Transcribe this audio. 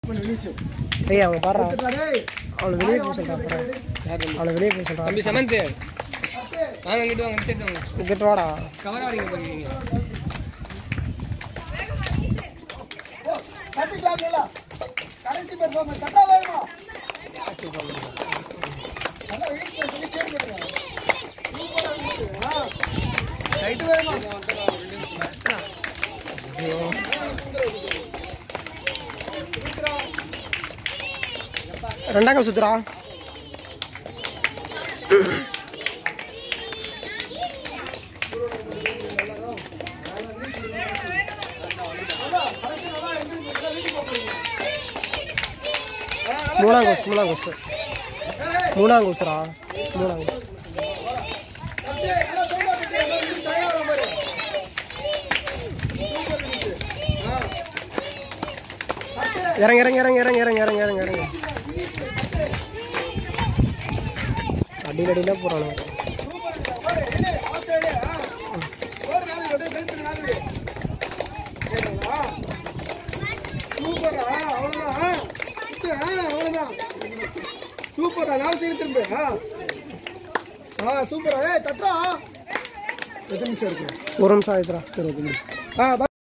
ஏய் அவங்க பாடுறா அவளை வெளியே போய் சொல்றா பாரு அவளை வெளியே போய் சொல்றா தம்பி சமந்த் வாங்க இங்கிட்டு வாங்க இங்கிட்டு வாங்க இங்கிட்டு வாடா கவரா வரீங்க போறீங்க கடைசி பேர் போங்க கட்டா வேணுமா ரைட்டு வேணுமா ரெண்டாங்க சுத்துறா மூணாம் கோஸ் மூணாம் கோஸ் மூணாம் கோஸ்ரா மூணாம் கோஸ் இறங்க இறங்க இறங்க இறங்க இறங்க இறங்க இறங்க இறங்க அடியில் அடியில் போகிறானு சூப்பரா அவ்வளவுதான் அவ்வளவுதான் சூப்பரா நாலு சைடு திரும்ப ஆ சூப்பரா ஏய் தட்டா எத்தனை நிமிஷம் இருக்கு ஒரு நிமிஷம் ஆயிடுச்சுரா சரி ஓகே ஆ